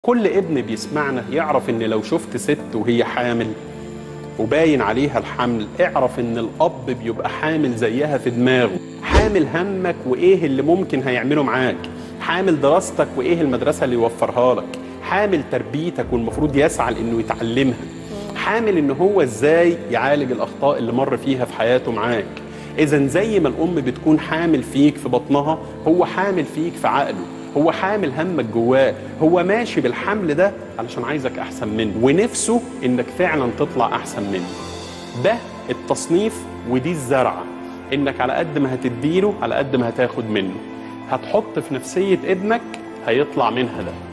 كل ابن بيسمعنا يعرف ان لو شفت ست وهي حامل وباين عليها الحمل اعرف ان الاب بيبقى حامل زيها في دماغه حامل همك وايه اللي ممكن هيعمله معاك حامل دراستك وايه المدرسه اللي يوفرها لك حامل تربيتك والمفروض يسعى لانه يتعلمها حامل ان هو ازاي يعالج الاخطاء اللي مر فيها في حياته معاك اذا زي ما الام بتكون حامل فيك في بطنها هو حامل فيك في عقله هو حامل همك جواه هو ماشي بالحمل ده علشان عايزك احسن منه ونفسه انك فعلا تطلع احسن منه ده التصنيف ودي الزرعه انك على قد ما هتديله على قد ما هتاخد منه هتحط في نفسيه ابنك هيطلع منها ده